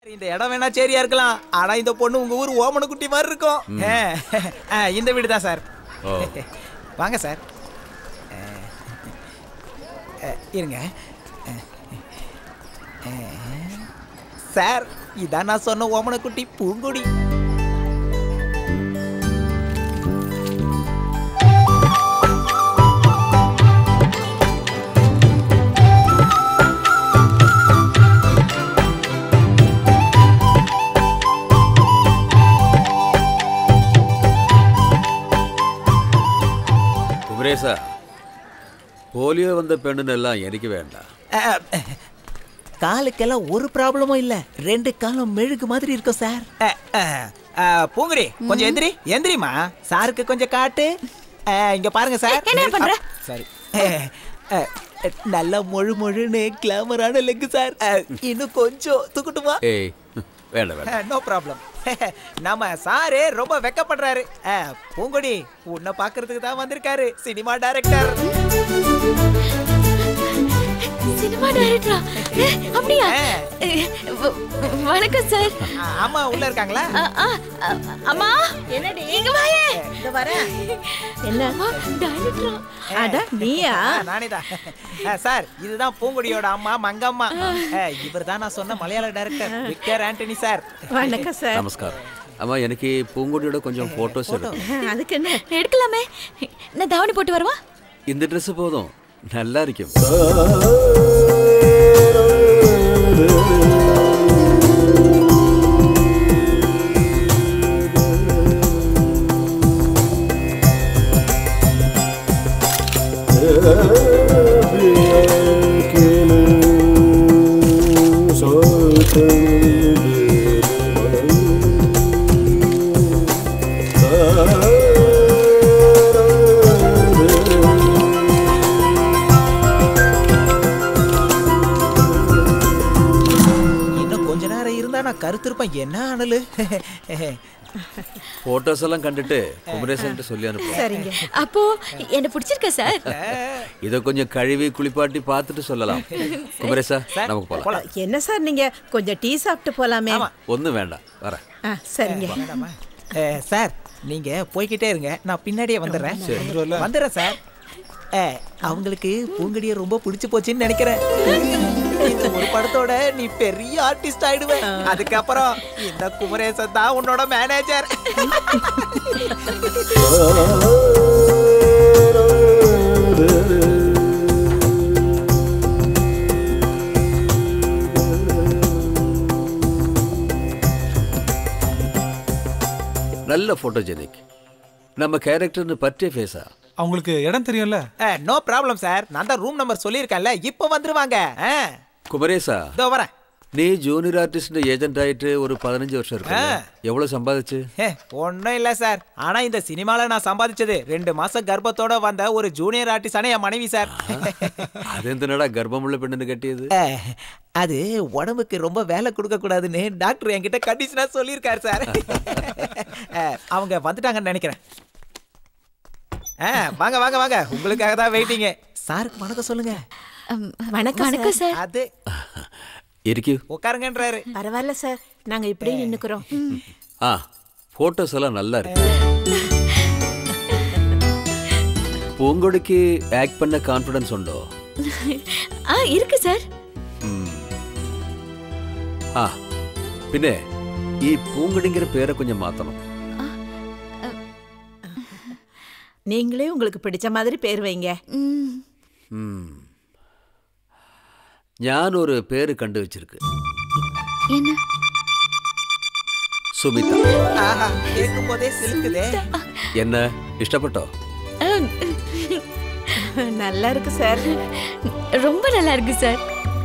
இந்த இடம் வேணா சரியா இருக்கலாம் ஆனா இந்த பொண்ணு உங்க ஊர் ஓமன குட்டி மாதிரி இருக்கும் ஆ, ஆ, இந்த வீடு தான் சார் ஓ. வாங்க சார் ஆ, ஆ, இருங்க ஆ, ஆ, சார் இதான் நான் சொன்ன ஓமன குட்டி பூங்குடி குமரேசா போலியோ வந்த பெண்ணுன்னு எல்லாம் எனக்கு வேண்டாம் ஆ, ஆ, காலுக்கெல்லாம் ஒரு ப்ராப்ளமும் இல்ல ரெண்டு காலம் மெழுகு மாதிரி இருக்கும் சார் ஆ, ஆ, ஆ, பூங்குடி கொஞ்சம் எந்திரி எந்திரிமா சாருக்கு கொஞ்சம் காட்டு ஆ, இங்க பாருங்க சார் என்ன பண்ற? சரி நல்ல மொழு மொழுன்னு கிளாமரான லெக் சார் ஆ, இன்னும் கொஞ்சம் தூக்கட்டுமா ஏய் வேண்டாம் வேண்டாம் நோ ப்ராப்ளம் நம்ம சாரு ரொம்ப வெக்கப்படுறாரு ஆ, பூங்குடி உன்னை பாக்குறதுக்கு தான் வந்திருக்காரு சினிமா டைரக்டர் சினிமா டைரக்டரா அப்படியா ஆ. அஹ், வ- வணக்கம் சார் அம்மா உள்ள இருக்காங்களா அ, அ, அ, அம்மா என்னடி இங்க வாயே இந்த வரேன் என்ன அம்மா டைரக்டரா அட நீயா நானே தான் சார் இதுதான் பூங்குடியோட அம்மா மங்கம்மா இவர் தான் நான் சொன்ன மலையாள டைரக்டர் விக்டர் ஆண்டனி சார் வணக்கம் சார் நமஸ்காரம் அம்மா எனக்கு பூங்கொடியோட கொஞ்சம் ஃபோட்டோஸ் எடுக்கும் அதுக்கு என்ன எடுக்கலாமே நான் தாவணி போட்டு வரவா இந்த Dress போதும் நல்லா இருக்கும் இன்னும் கொஞ்ச நேரம் இருந்தா நான் கருத்திருப்பேன் என்ன அனலு ஃபோட்டோஸ் எல்லாம் கண்டுட்டு குமரேசன் சொல்லி அனுப்புவோம் சரிங்க அப்போ என்ன பிடிச்சிருக்கா சார் இதை கொஞ்சம் கழுவி குளிப்பாட்டி பார்த்துட்டு சொல்லலாம் குமரேசா நமக்கு போகலாம் என்ன சார் நீங்க கொஞ்சம் டீ சாப்பிட்டு போலாமே ஒன்றும் வேண்டாம் வரேன் ஆ, சரிங்க அஹ், சார் நீங்க போய்கிட்டே இருங்க நான் பின்னாடியே வந்துடுறேன் வந்துடுறேன் சார் அஹ், அவங்களுக்கு பூங்கடியை ரொம்ப பிடிச்சு போச்சுன்னு நினைக்கிறேன் இந்த ஒரு படத்தோட நீ பெரிய ஆர்டிஸ்ட் ஆயிடுவ அதுக்கப்புறம் இந்த குமரேசன் தான் உன்னோட மேனேஜர் நல்ல ஃபோட்டோஜெனிக் நம்ம கேரக்டர்னு பற்றிய ஃபேஸா அவங்களுக்கு இடம் தெரியும்ல நோ ப்ராப்ளம் சார் நான் தான் ரூம் நம்பர் சொல்லியிருக்கேன்ல இப்போ வந்துருவாங்க அஹ், குமரேசா இதோ வரேன் நீ ஜூனியர் ஆர்டிஸ்ட் ஏஜென்ட் ஆயிட்டு ஒரு பதினஞ்சு வருஷம் இருக்கு எவ்வளவு சம்பாதிச்சு ஒன்றும் இல்லை சார் ஆனா இந்த சினிமால நான் சம்பாதிச்சது ரெண்டு மாசம் கர்ப்பத்தோட வந்த ஒரு ஜூனியர் ஆர்டிஸ்டான என் மனைவி சார் அது எந்தனடா கர்ப்பமுள்ள பெண்ணுன்னு கட்டியது அஹ், அது உடம்புக்கு ரொம்ப வேலை கொடுக்க கூடாதுன்னு டாக்டர் என்கிட்ட கண்டிஷனா சொல்லியிருக்காரு சார் அஹ், அவங்க வந்துட்டாங்கன்னு நினைக்கிறேன் அஹ், வாங்க வாங்க வாங்க உங்களுக்காக தான் வெயிட்டிங்க சாருக்கு வணக்கம் சொல்லுங்க வணக்கம் வணக்கம் சார் அது இருக்கு உட்காருங்கன்றாரு பரவாயில்ல சார் நாங்க இப்படியே நின்னுக்கிறோம் ஆ போட்டோஸ் எல்லாம் நல்லா இருக்கு பூங்கொடிக்கு ஆக்ட் பண்ண கான்ஃபிடன்ஸ் உண்டோ ஆ இருக்கு சார் ம். ஆ പിന്നെ ഈ പൂങ്കടിங்கிற പേരെ கொஞ்சம் மாத்தணும் நீங்களே உங்களுக்கு பிடிச்ச மாதிரி பேர் வைங்க ம், ம். ഞാൻ ഒരു പേര് കണ്ടു വെച്ചിருக்கு என்ன സുമിത ஆஹா கேட்கும் போதே சிலுக்குதே என்ன ഇഷ്ടപ്പെട്ടോ அம், நல்லா இருக்கு சார் ரொம்ப நல்லா இருக்கு சார்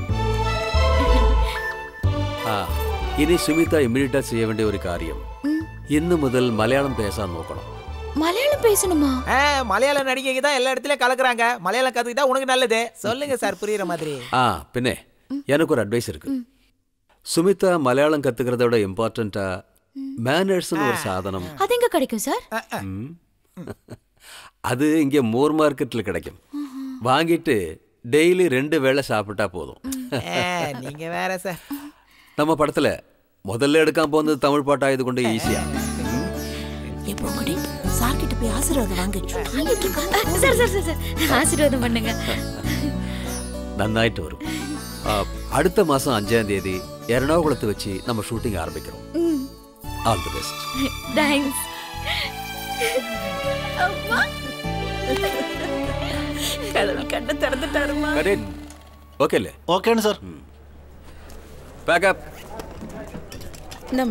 ആ ഇനി സുമിത ഇമ്മീഡിയറ്റാ ചെയ്യ വേണ്ടിയ ഒരു കാര്യം ഇന്ന് മുതൽ മലയാളം പേശാൻ നോക്കണം மலையாளம் பேசணுமா ஆ, மலையாள நடிகைக்கு தான் எல்லா இடத்துலயும் கலக்குறாங்க மலையாளம் கத்துக்கிட்டா உனக்கு நல்லது சொல்லுங்க சார் புரியுற மாதிரி ஆ பின்னே எனக்கு ஒரு அட்வைஸ் இருக்கு சுமிதா மலையாளம் கத்துக்கிறத விட இம்பார்ட்டண்டா மேனர்ஸ்னு ஒரு சாதனம் அது எங்க கிடைக்கும் சார் ம். அது இங்க மோர் மார்க்கெட்ல கிடைக்கும் வாங்கிட்டு டெய்லி ரெண்டு வேளை சாப்பிட்டா போதும் ஆ, நீங்க வேற சார் நம்ம படத்துல முதல்ல எடுக்காம போனது தமிழ் பாட்டா இது கொண்டு ஈஸியா எப்போ முடி சார் கிட்ட போய் ஆசீர்வாதம் வாங்க வாங்கிட்டு இருக்கா அஹ், சார் சார் சார் சார் ஆசீர்வாதம் பண்ணுங்க நன்னாயிட்டு வரும் ஆ, அடுத்த மாசம் அஞ்சாம் தேதி எர்ணாகுளத்தை வச்சு நம்ம ஷூட்டிங் ஆரம்பிக்கிறோம் ம் ஆல் தி பெஸ்ட் தேங்க்ஸ் கடவுள் கண்ணை திறந்துட்டாருமா கரெக்ட் ஓகே இல்ல ஓகேன்னு சார் பேக்கப் நம்ம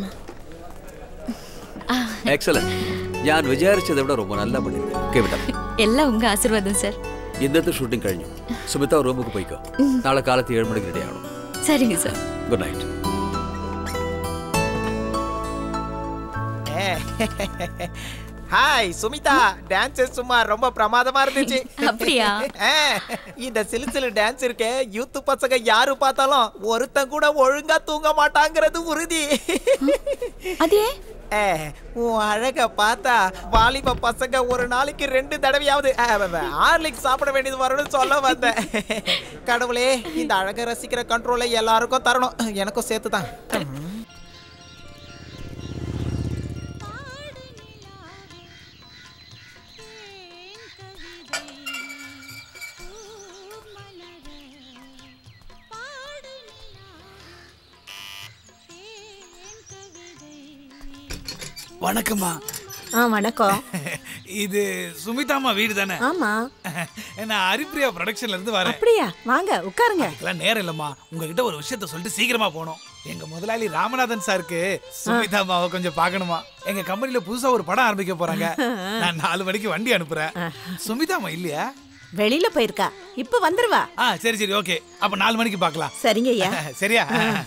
എക്സലന്റ് ഞാൻ വിചാരിച്ചதை വിட ரொம்ப நல்லா பண்ணிருக்கேன் ഓക്കെ വിട്ടാ எல்லாம் உங்க ஆசீர்வாதம் சார் ഇന്നത്തെ ഷൂട്ടിംഗ് കഴിഞ്ഞു സുമിത റൂമുക്ക് പോയിക്കോ നാളെ കാലത്ത് ഏഴ് മണിക്ക് റെഡി ആവണം சரிங்க sir good night hi Sumitha dance சும்மா ரொம்ப பிரமாதமா இருந்துச்சு அப்படியா? ஆ, இந்த சிலு சிலு டான்ஸ் இருக்கே யூத் பசங்க யாரு பார்த்தாலும் ஒருத்தன் கூட ஒழுங்கா தூங்க மாட்டாங்கிறது உறுதி அதே ஏ, உன் அழக பார்த்தா வாலிப பசங்க ஒரு நாளைக்கு ரெண்டு தடவையாவது ஹார்லிக் சாப்பிட வேண்டியது வரும்னு சொல்ல வந்தேன் கடவுளே இந்த அழக ரசிக்கிற கண்ட்ரோலை எல்லாருக்கும் தரணும் எனக்கும் சேர்த்து தான் வணக்கம்மா ஆ வணக்கம் இது சுமிதாம்மா வீடு தானே ஆமா நான் ஹரிப்ரியா ப்ரொடக்ஷன்ல இருந்து வரேன் அப்படியா வாங்க உட்காருங்க இதுக்கெல்லாம் நேரம் இல்லம்மா உங்ககிட்ட ஒரு விஷயத்த சொல்லிட்டு சீக்கிரமா போகணும் எங்க முதலாளி ராமநாதன் சாருக்கு சுமிதாமாவை கொஞ்சம் பார்க்கணுமா எங்க கம்பெனில புதுசா ஒரு படம் ஆரம்பிக்க போறாங்க நான் நாலு மணிக்கு வண்டி அனுப்புறேன் சுமிதாமா இல்லையா வெளியில போயிருக்கா இப்ப வந்துருவா ஆ சரி சரி ஓகே அப்ப நாலு மணிக்கு பார்க்கலாம் சரிங்க ஐயா சரியா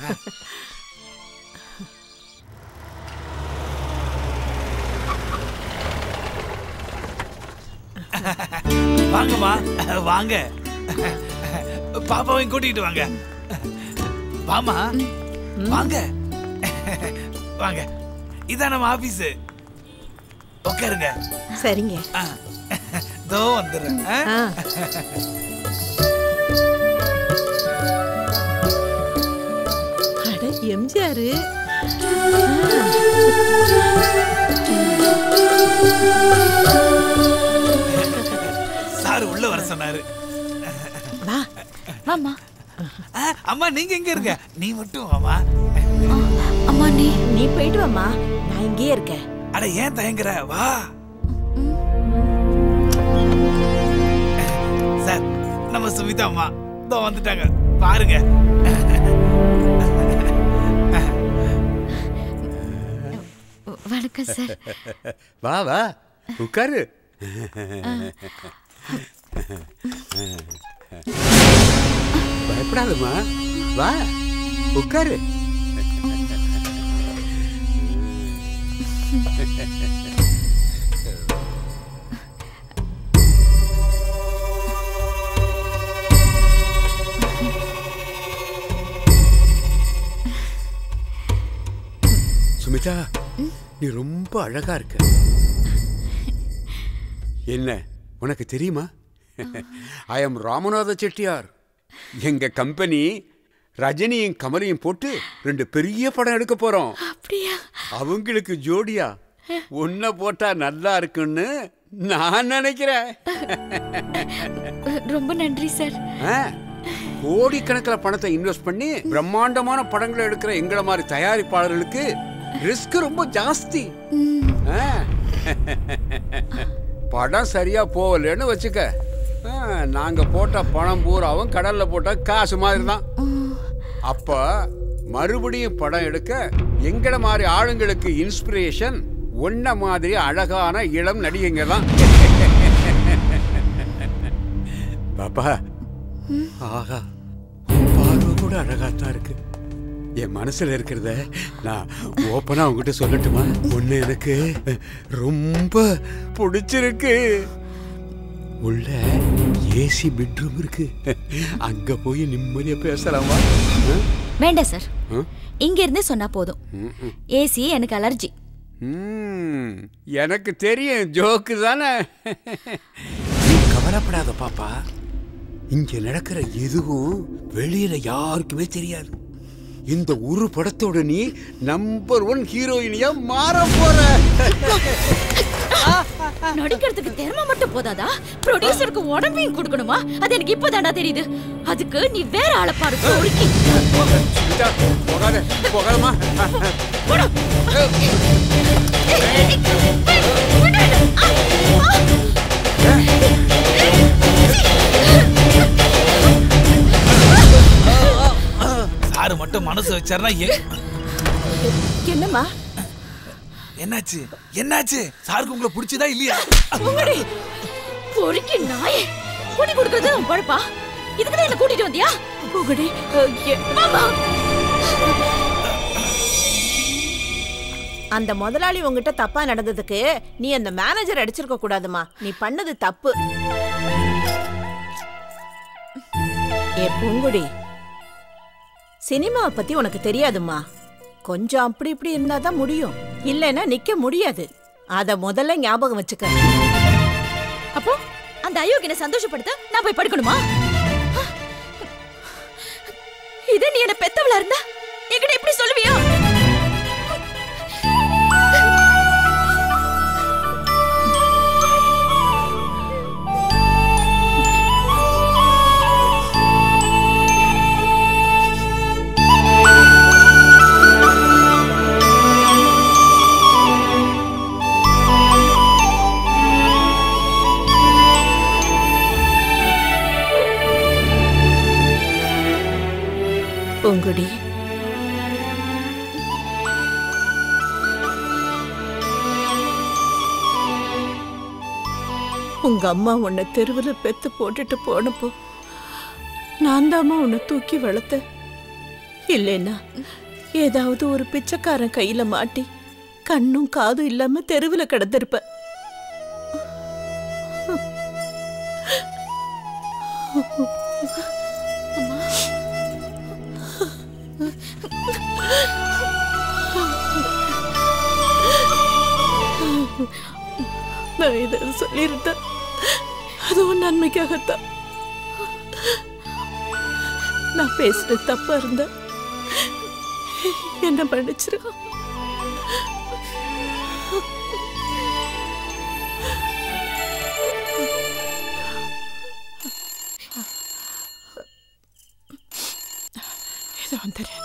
வாங்கம்மா வாங்க பாப்பாவையும் கூட்டிட்டு வாங்க வாமா வாங்க வாங்க இதான் நம்ம ஆபீஸ் உட்காருங்க சரிங்க ஆ. இதோ வந்துடுறேன் ஆ? ஆ அட எம்ஜிஆர் சார் உள்ள வர சொன்னாரு வா வாமா ஆ, அம்மா நீங்க எங்க இருங்க நீ மட்டும் வாமா அம்மா நீ நீ போயிட்டு வாமா நான் இங்கேயே இருக்கேன் அட ஏன் தயங்குற வா சார் நம்ம சுமிதா அம்மா இதோ வந்துட்டாங்க பாருங்க வணக்கம் சார் வா வா உட்காரு பயப்படாதம்மா வா உட்காரு சுமிதா நீ ரொம்ப அழகா இருக்க என்ன உனக்கு தெரியுமா ஐ எம் ராமநாத செட்டியார் எங்க கம்பெனி ரஜினியும் கமலையும் போட்டு ரெண்டு பெரிய படம் எடுக்க போறோம் அப்படியா அவங்களுக்கு ஜோடியா உன்னை போட்டா நல்லா இருக்குன்னு நான் நினைக்கிறேன் ரொம்ப நன்றி சார் ஆ, கோடிக்கணக்கில் பணத்தை இன்வெஸ்ட் பண்ணி பிரம்மாண்டமான படங்களை எடுக்கிற எங்களை மாதிரி தயாரிப்பாளர்களுக்கு ரிஸ்க் ரொம்ப ஜாஸ்தி ஆ. படம் சரியா போகலன்னு வச்சுக்க ஆ, நாங்க போட்ட பணம் பூராவும் கடல்ல போட்ட காசு மாதிரி தான் அப்ப மறுபடியும் படம் எடுக்க எங்கட மாதிரி ஆளுங்களுக்கு இன்ஸ்பிரேஷன் ஒன்ன மாதிரி அழகான இளம் நடிகைங்க தான் பாப்பா ஆஹா உன் பார்வை கூட அழகாத்தான் இருக்கு என் மனசுல இருக்கிறத நான் ஓப்பனா உங்ககிட்ட சொல்லட்டுமா ஒண்ணு எனக்கு ரொம்ப பிடிச்சிருக்கு உள்ள ஏசி பெட்ரூம் இருக்கு அங்க போய் நிம்மதியா பேசலாமா ஆ? வேண்டாம் சார் ஆ? இங்க இருந்தே சொன்னா போதும் ஏசி எனக்கு அலர்ஜி ம், எனக்கு தெரியும் ஜோக்கு தானே நீ கவலைப்படாத பாப்பா இங்க நடக்கிற எதுவும் வெளியில யாருக்குமே தெரியாது இந்த ஒரு படத்தோட நீ நம்பர் ஒன் ஹீரோயினியா மாற போற நடிக்கிறதுக்கு திறமை மட்டும் போதாதா ப்ரொடியூசருக்கு உடம்பையும் கொடுக்கணுமா அது எனக்கு இப்பதான்டா தெரியுது அதுக்கு நீ வேற ஆளை பாரு பொறுக்கி. சுமிதா, போகாத போகாதம்மா போடா. சாரு மட்டும் மனசு வச்சாருன்னா எ- என்னம்மா என்னாச்சு என்னாச்சு சாருக்கு உங்களை பிடிச்சதா இல்லையா போங்கடி. பொறுக்கி நாயே கூட்டி கொடுக்கறது உன் பழப்பா இதுக்குதான் என்ன கூட்டிட்டு வந்தியா பூங்குடி மாமா அந்த முதலாளி உங்ககிட்ட தப்பா நடந்ததுக்கு நீ அந்த மேனேஜர் அடிச்சிருக்க கூடாதுமா நீ பண்ணது தப்பு ஏ பூங்குடி சினிமாவை பத்தி உனக்கு தெரியாதும்மா கொஞ்சம் அப்படி இப்படி இருந்தா தான் முடியும் இல்லைன்னா நிக்க முடியாது அத முதல்ல ஞாபகம் வச்சுக்க அப்போ அந்த அயோக்கியனை சந்தோஷப்படுத்த நான் போய் படுக்கணுமா இதே நீ என்ன பெத்தவளா இருந்தா என்கிட்ட எப்படி சொல்லுவியா பூங்குடி உங்க அம்மா உன்னை தெருவில் பெத்து போட்டுட்டு போனப்போ நான் தாம்மா உன்னை தூக்கி வளர்த்தேன் இல்லைன்னா ஏதாவது ஒரு பிச்சைக்காரன் கையில மாட்டி கண்ணும் காதும் இல்லாம தெருவில் கிடந்திருப்ப நான் இதை சொல்லியிருந்தேன் அதுவும் நன்மைக்காகத்தான் நான் பேசுறது தப்பா இருந்த என்ன மன்னிச்சிரு இது வந்துடுறேன்